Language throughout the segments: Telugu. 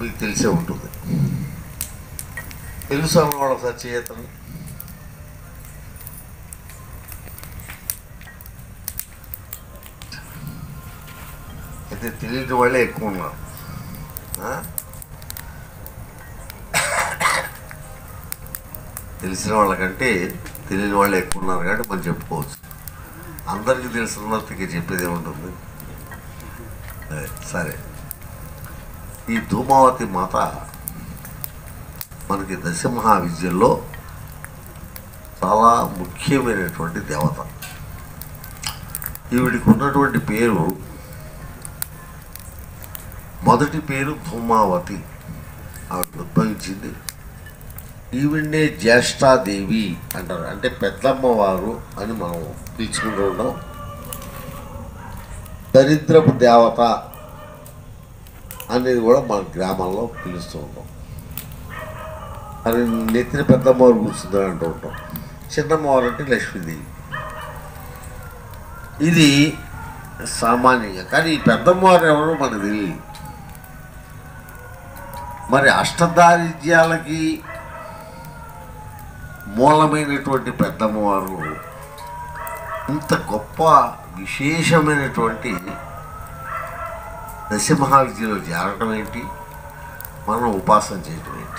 మీకు తెలిసే ఉంటుంది తెలుసు అన్నవాడు ఒకసారి చేయతను అయితే తెలియని వాళ్ళే ఎక్కువ ఉన్నారు ఆ? తెలిసిన వాళ్ళకంటే తెలియని వాళ్ళు ఎక్కువ ఉన్నారు కాబట్టి మనం చెప్పుకోవచ్చు అందరికీ తెలిసినంతకి చెప్పేది ఏముంటుంది అదే, సరే ఈ ధూమావతి మాత మనకి దశమహావిద్యల్లో చాలా ముఖ్యమైనటువంటి దేవత ఈవిడికి ఉన్నటువంటి పేరు మొదటి పేరు ధూమావతి ఆవిడ ఉద్భవించింది ఈవిడ్నే జ్యేష్ఠాదేవి అంటారు అంటే పెద్దమ్మవారు అని మనం పిలుచుకుంటూ ఉంటాం దరిద్రపు దేవత అనేది కూడా మన గ్రామాల్లో పిలుస్తూ ఉంటాం అది నెత్తిన పెద్దమ్మవారు కూర్చుందని అంటూ ఉంటాం చిన్నమ్మవారు అంటే లక్ష్మీదేవి ఇది సామాన్యంగా కానీ ఈ పెద్దమ్మవారు ఎవరో మనకు తెలియదు మరి అష్టదారిద్ర్యాలకి మూలమైనటువంటి పెద్దమ్మవారు ఇంత గొప్ప విశేషమైనటువంటి దశమహావిద్యలో చేరటం ఏంటి మనం ఉపాసన చేయటం ఏంటి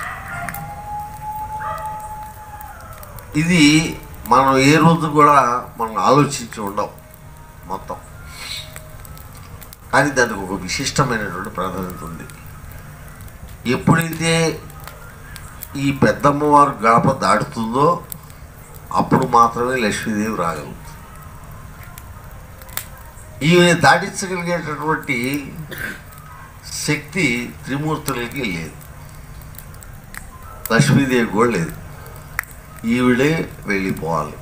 ఇది మనం ఏ రోజు కూడా మనం ఆలోచించి ఉండం మొత్తం కానీ దానికి ఒక విశిష్టమైనటువంటి ప్రాధాన్యత ఉంది ఎప్పుడైతే ఈ పెద్దమ్మవారు గడప దాటుతుందో అప్పుడు మాత్రమే లక్ష్మీదేవి రాగలుగుతుంది ఈమె దాటించగలిగేటటువంటి శక్తి త్రిమూర్తులకి లేదు లక్ష్మీదేవి కూడా లేదు ఈవిడే వెళ్ళిపోవాలి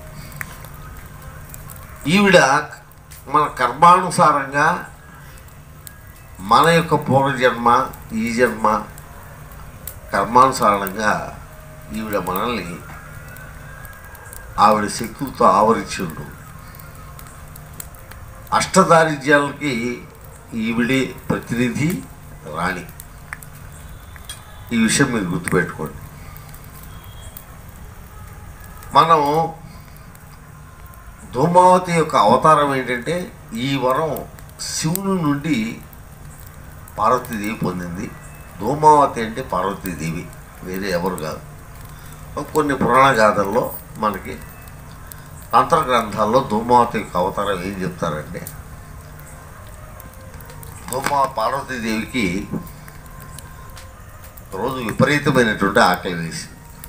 ఈవిడ మన కర్మానుసారంగా మన యొక్క పూర్వజన్మ ఈ జన్మ కర్మానుసారంగా ఈవిడ మనల్ని ఆవిడ శక్తులతో ఆవరించి ఉండు అష్టదారిద్ర్యాలకి ఈవిడే ప్రతినిధి రాణి ఈ విషయం మీరు గుర్తుపెట్టుకోండి మనం ధూమావతి యొక్క అవతారం ఏంటంటే ఈ వరం శివుని నుండి పార్వతీదేవి పొందింది ధూమావతి అంటే పార్వతీదేవి వేరే ఎవరు కాదు కొన్ని పురాణ గాథల్లో మనకి తంత్ర గ్రంథాల్లో ధూమావతి యొక్క అవతారం ఏం చెప్తారంటే ధూమా పార్వతీదేవికి రోజు విపరీతమైనటువంటి ఆకలి వేసింది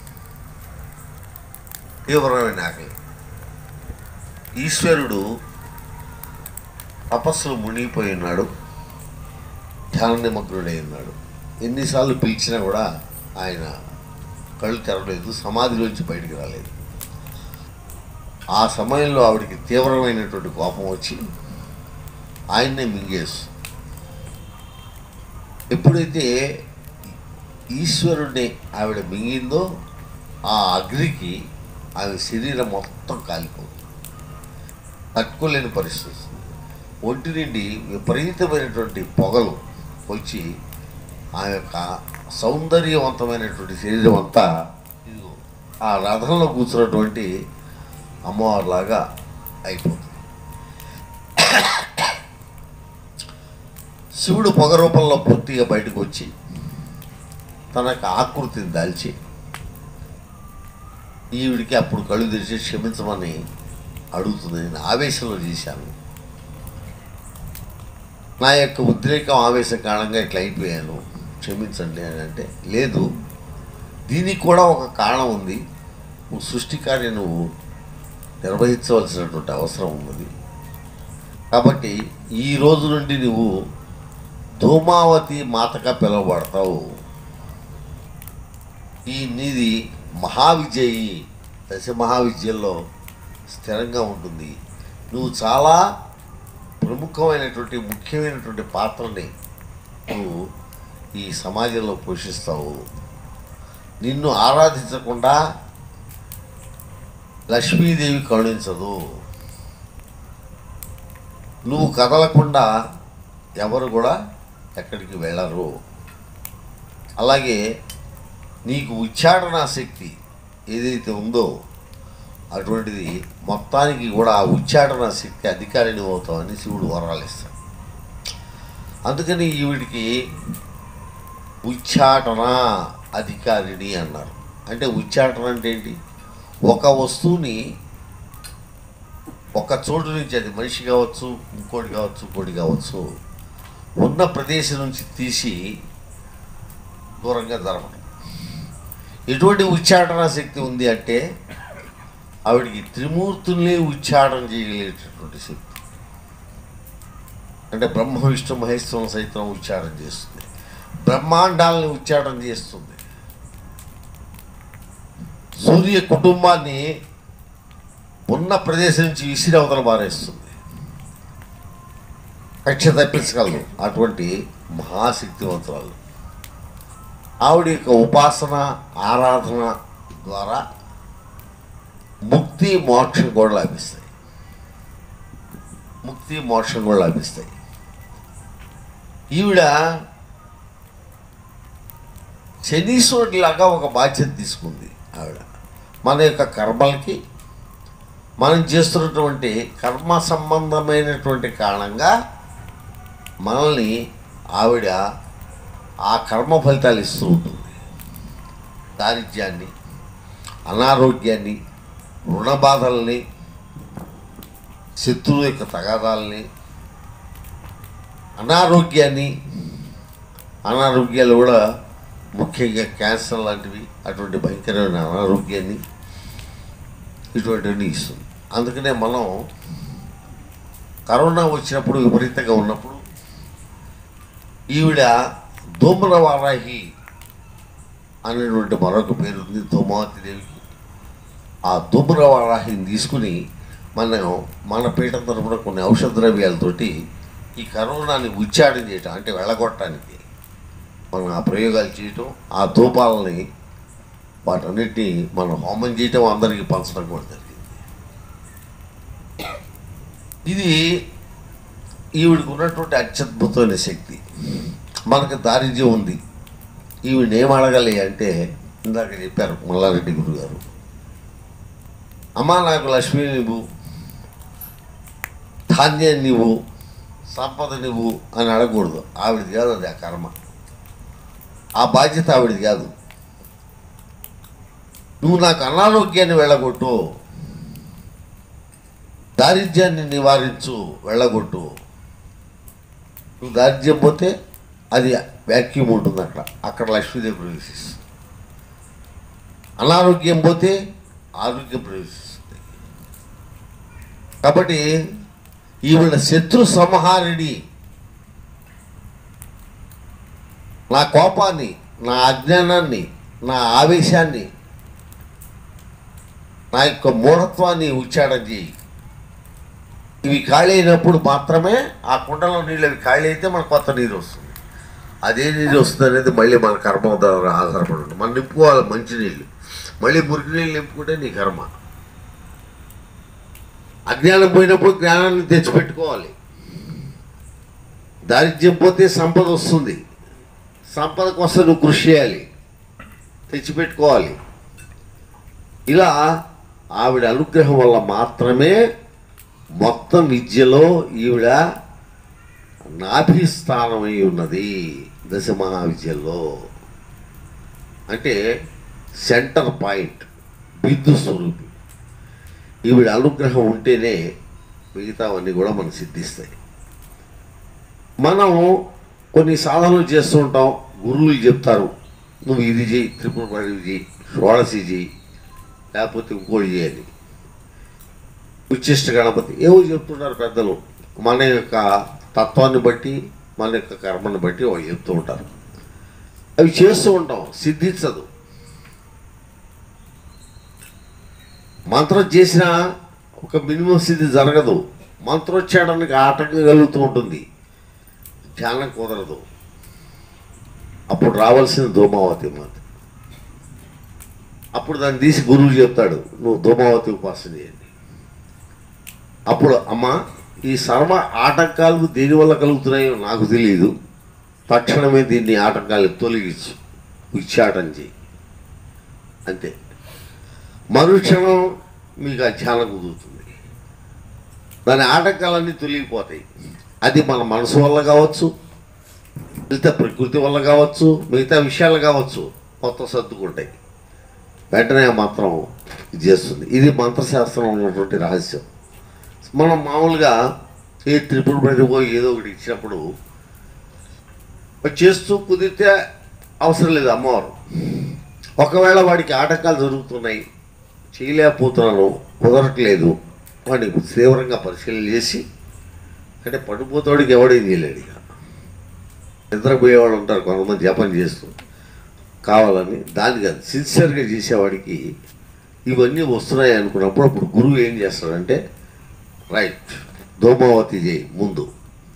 తీవ్రమైన ఆకలి ఈశ్వరుడు తపస్సులో మునిగిపోయి ఉన్నాడు ధ్యాన నిమగ్నుడై ఉన్నాడు ఎన్నిసార్లు పిలిచినా కూడా ఆయన కళ్ళు తెరవలేదు సమాధిలోంచి బయటికి రాలేదు ఆ సమయంలో ఆవిడికి తీవ్రమైనటువంటి కోపం వచ్చి ఆయన్నే మింగేసు ఎప్పుడైతే ఈశ్వరుడిని ఆవిడ మింగిందో ఆ అగ్నికి ఆమె శరీరం మొత్తం కాలిపోతుంది తట్టుకోలేని పరిస్థితి వస్తుంది. ఒంటి నుండి విపరీతమైనటువంటి పొగలు వచ్చి ఆ యొక్క సౌందర్యవంతమైనటువంటి శరీరం అంతా ఇదిగో ఆ రథంలో కూర్చున్నటువంటి అమ్మవారిలాగా అయిపోతుంది శివుడు పొగ రూపంలో పూర్తిగా బయటకు వచ్చి తన యొక్క ఆకృతిని దాల్చి ఈవిడికి అప్పుడు కళ్ళు తెరిచి క్షమించమని అడుగుతుంది నేను ఆవేశంలో చేశాను నా యొక్క ఉద్రేకం ఆవేశం కారణంగా ఇట్లా అయిపోయాను క్షమించండి అని అంటే లేదు దీనికి కూడా ఒక కారణం ఉంది నువ్వు సృష్టి కార్యం నువ్వు నిర్వహించవలసినటువంటి అవసరం ఉన్నది కాబట్టి ఈ రోజు నుండి నువ్వు ధూమావతి మాతగా పిలువబడతావు ఈ నీది మహావిజయి దశ మహావిద్యల్లో స్థిరంగా ఉంటుంది నువ్వు చాలా ప్రముఖమైనటువంటి ముఖ్యమైనటువంటి పాత్రని నువ్వు ఈ సమాజంలో పోషిస్తావు నిన్ను ఆరాధించకుండా లక్ష్మీదేవి కరుణించదు నువ్వు కదలకుండా ఎవరు కూడా ఎక్కడికి వెళ్ళరు అలాగే నీకు ఉచ్చాటన శక్తి ఏదైతే ఉందో అటువంటిది మొత్తానికి కూడా ఆ ఉచ్చాటన శక్తి అధికారిని అవుతామని శివుడు వరాలు ఇస్తాడు అందుకని ఈవిడికి ఉచ్చాటన అధికారిణి అన్నారు అంటే ఉచ్చాటన అంటే ఏంటి ఒక వస్తువుని ఒక చోటు నుంచి అది మనిషి కావచ్చు ఇంకోటి కావచ్చు ఇంకోటి కావచ్చు ఉన్న ప్రదేశం నుంచి తీసి దూరంగా జరగడం ఎటువంటి ఉచ్చాటన శక్తి ఉంది అంటే ఆవిడికి త్రిమూర్తుల్ని ఉచ్చాటన చేయగలిగేటటువంటి శక్తి అంటే బ్రహ్మ విష్ణు మహేశ్వరం సైతం ఉచ్చాటన చేస్తుంది బ్రహ్మాండాలని ఉచ్చాటన చేస్తుంది సూర్య కుటుంబాన్ని ఉన్న ప్రదేశం నుంచి విసిరి అవతల పారేస్తుంది కక్ష తప్పించగలదు అటువంటి మహాశక్తివంతురాలు ఆవిడ యొక్క ఉపాసన ఆరాధన ద్వారా ముక్తి మోక్షం కూడా లభిస్తాయి ముక్తి మోక్షం కూడా లభిస్తాయి ఈవిడ శనీశ్వరుడిలాగా ఒక బాధ్యత తీసుకుంది ఆవిడ మన యొక్క కర్మలకి మనం చేస్తున్నటువంటి కర్మ సంబంధమైనటువంటి కారణంగా మనల్ని ఆవిడ ఆ కర్మ ఫలితాలు ఇస్తూ ఉంటుంది దారిద్ర్యాన్ని అనారోగ్యాన్ని రుణ బాధల్ని శత్రువు యొక్క తగాదాలని అనారోగ్యాన్ని అనారోగ్యాలు కూడా ముఖ్యంగా క్యాన్సర్ లాంటివి అటువంటి భయంకరమైన అనారోగ్యాన్ని ఇటువంటివన్నీ ఇస్తుంది అందుకనే మనం కరోనా వచ్చినప్పుడు విపరీతంగా ఉన్నప్పుడు ఈవిడ ధూమ్ర వారాహి అనేటువంటి మరొక పేరు ఉంది ధూమావతి దేవికి ఆ ధూమ్ర వారాహిని తీసుకుని మనం మన పీఠం తరపున కొన్ని ఔషధ ద్రవ్యాలతోటి ఈ కరోనాని ఉచ్చాటం చేయటం అంటే వెళ్ళగొట్టడానికి మనం ఆ ప్రయోగాలు చేయటం ఆ ధూపాలని వాటన్నిటిని మనం హోమం చేయటం అందరికీ పంచడం కూడా జరిగింది ఇది ఈవిడికి ఉన్నటువంటి అత్యద్భుతమైన శక్తి మనకు దారిద్ర్యం ఉంది ఈవిడ ఏం అడగాలి అంటే ఇందాక చెప్పారు మల్లారెడ్డి గురువు గారు అమ్మా నాకు లక్ష్మీ నువ్వు ధాన్యం నువ్వు సంపద నువ్వు అని అడగకూడదు ఆవిడది కాదు అది ఆ కర్మ ఆ బాధ్యత ఆవిడది కాదు నువ్వు నాకు అనారోగ్యాన్ని వెళ్ళగొట్టు దారిద్ర్యాన్ని నివారించు వెళ్ళగొట్టు నువ్వు దారిద్ర్యం పోతే అది వ్యాక్యూమ్ ఉంటుంది అక్కడ అక్కడ లక్ష్మీదేవి ప్రవేశిస్తుంది అనారోగ్యం పోతే ఆరోగ్యం ప్రవేశిస్తుంది కాబట్టి ఈవిడ శత్రు సంహారిణి నా కోపాన్ని నా అజ్ఞానాన్ని నా ఆవేశాన్ని నా యొక్క మూఢత్వాన్ని ఉచ్చాడం చేయి ఇవి ఖాళీ అయినప్పుడు మాత్రమే ఆ కుండలో నీళ్ళు అవి ఖాళీ అయితే మనకు కొత్త నీరు వస్తుంది అదే నీరు వస్తుంది అనేది మళ్ళీ మన కర్మ ద్వారా ఆధారపడి ఉంటుంది మనం నింపుకోవాలి మంచి నీళ్ళు మళ్ళీ మురికి నీళ్ళు నింపుకుంటే నీ కర్మ అజ్ఞానం పోయినప్పుడు జ్ఞానాన్ని తెచ్చిపెట్టుకోవాలి దారిద్ర్యం పోతే సంపద వస్తుంది సంపద కోసం నువ్వు కృషి చేయాలి తెచ్చిపెట్టుకోవాలి ఇలా ఆవిడ అనుగ్రహం వల్ల మాత్రమే మొత్తం విద్యలో ఈవిడ నాభిస్థానమై ఉన్నది దశ మహావిద్యలో అంటే సెంటర్ పాయింట్ బిందు స్వరూపి ఈవిడ అనుగ్రహం ఉంటేనే మిగతావన్నీ కూడా మనకు సిద్ధిస్తాయి మనం కొన్ని సాధనలు చేస్తూ ఉంటాం గురువులు చెప్తారు నువ్వు ఇది చేయి త్రిపుర పడివి చేయి షోడశి చేయి లేకపోతే ఇంకోటి చేయాలి ఉచ్చిష్ట గణపతి ఏవో చెప్తుంటారు పెద్దలు మన యొక్క తత్వాన్ని బట్టి మన యొక్క కర్మని బట్టి వాళ్ళు చెప్తూ ఉంటారు అవి చేస్తూ ఉంటాం సిద్ధించదు మంత్రం చేసిన ఒక మినిమం స్థితి జరగదు మంత్రోచ్చారణకి ఆటంకం కలుగుతూ ఉంటుంది ధ్యానం కుదరదు అప్పుడు రావాల్సిన ధూమావతి మాత అప్పుడు దాన్ని తీసి గురువు చెప్తాడు నువ్వు ధూమావతి ఉపాసన చేయండి అప్పుడు అమ్మ ఈ సర్వ ఆటంకాలు దేనివల్ల కలుగుతున్నాయో నాకు తెలియదు తక్షణమే దీన్ని ఆటంకాలు తొలగించు ఉచ్చాటం చేయి అంతే మరుక్షణం మీకు ఆ ధ్యానం కుదురుతుంది దాని ఆటంకాలన్నీ తొలగిపోతాయి అది మన మనసు వల్ల కావచ్చు మిగతా ప్రకృతి వల్ల కావచ్చు మిగతా విషయాలు కావచ్చు మొత్తం సర్దుకుంటాయి వెంటనే ఆ మంత్రం ఇది చేస్తుంది ఇది మంత్రశాస్త్రం ఉన్నటువంటి రహస్యం మనం మామూలుగా ఏ త్రిపుర ప్రతిభో ఏదో ఒకటి ఇచ్చినప్పుడు అది చేస్తూ కుదిరితే అవసరం లేదు అమ్మవారు ఒకవేళ వాడికి ఆటంకాలు జరుగుతున్నాయి చేయలేకపోతున్నాను కుదరట్లేదు వాడిని తీవ్రంగా పరిశీలన చేసి అంటే పడిపోతాడికి ఎవడేం చేయలేడు ఇక నిద్రపోయేవాళ్ళు ఉంటారు కొంతమంది జపం చేస్తూ కావాలని దాన్ని కాదు సిన్సియర్గా చేసేవాడికి ఇవన్నీ వస్తున్నాయి అనుకున్నప్పుడు అప్పుడు గురువు ఏం చేస్తాడంటే రైట్ ధూమావతి చేయి ముందు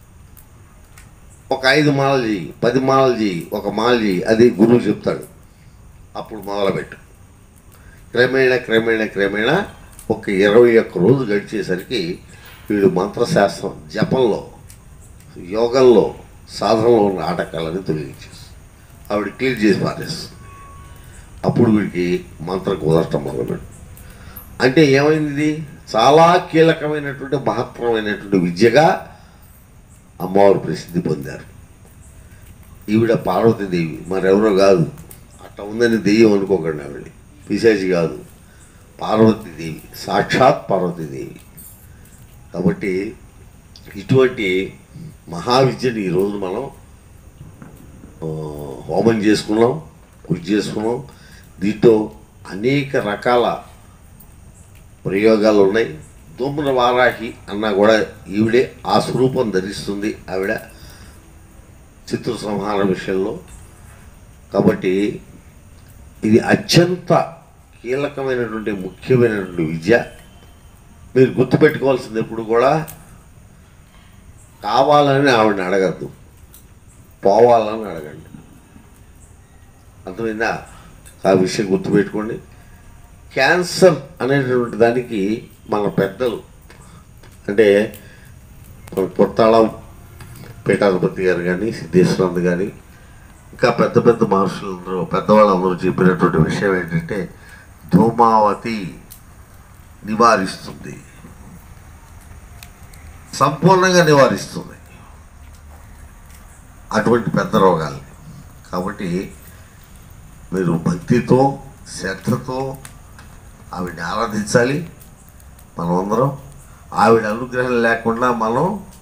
ఒక ఐదు మాలలు చేయి పది మాలలు చేయి ఒక మాల చేయి అది గురువు చెప్తాడు అప్పుడు మొదలుపెట్టు క్రమేణ క్రమేణ క్రమేణ ఒక ఇరవై ఒక్క రోజు గడిచేసరికి వీడు మంత్రశాస్త్రం జపంలో యోగంలో సాధనలో ఉన్న ఆటకాలని తొలగించేస్తుంది ఆవిడ క్లియర్ చేసి పారేస్తుంది అప్పుడు వీడికి మంత్రం కుదరటం మొదలుపెట్టు అంటే ఏమైంది ఇది? చాలా కీలకమైనటువంటి మహత్తరమైనటువంటి విద్యగా అమ్మవారు ప్రసిద్ధి పొందారు ఈవిడ పార్వతీదేవి మరెవరో కాదు అట్ట ఉందని దెయ్యం అనుకోకండి ఆవిడ పిశాచి కాదు పార్వతీదేవి సాక్షాత్ పార్వతీదేవి కాబట్టి ఇటువంటి మహావిద్యని ఈరోజు మనం ఆ, హోమం చేసుకున్నాం పూజ చేసుకున్నాం దీంతో అనేక రకాల ప్రయోగాలు ఉన్నాయి దుమ్మున వారాహి అన్నా కూడా ఈవిడే ఆ స్వరూపం ధరిస్తుంది ఆవిడ చిత్ర సంహార విషయంలో కాబట్టి ఇది అత్యంత కీలకమైనటువంటి ముఖ్యమైనటువంటి విద్య మీరు గుర్తుపెట్టుకోవాల్సింది ఎప్పుడు కూడా కావాలని ఆవిడని అడగద్దు పోవాలని అడగండి అర్థమైందా ఆ విషయం గుర్తుపెట్టుకోండి క్యాన్సర్ అనేటువంటి దానికి మన పెద్దలు అంటే మన కొత్తాళం పీఠాధిపతి గారు కానీ సిద్ధేశ్వరంద్ కానీ ఇంకా పెద్ద పెద్ద మహర్షులందరూ పెద్దవాళ్ళందరూ చెప్పినటువంటి విషయం ఏంటంటే ధూమావతి నివారిస్తుంది సంపూర్ణంగా నివారిస్తుంది అటువంటి పెద్ద రోగాలు కాబట్టి మీరు భక్తితో శ్రద్ధతో ఆవిడని ఆరాధించాలి మనమందరం ఆవిడ అనుగ్రహం లేకుండా మనం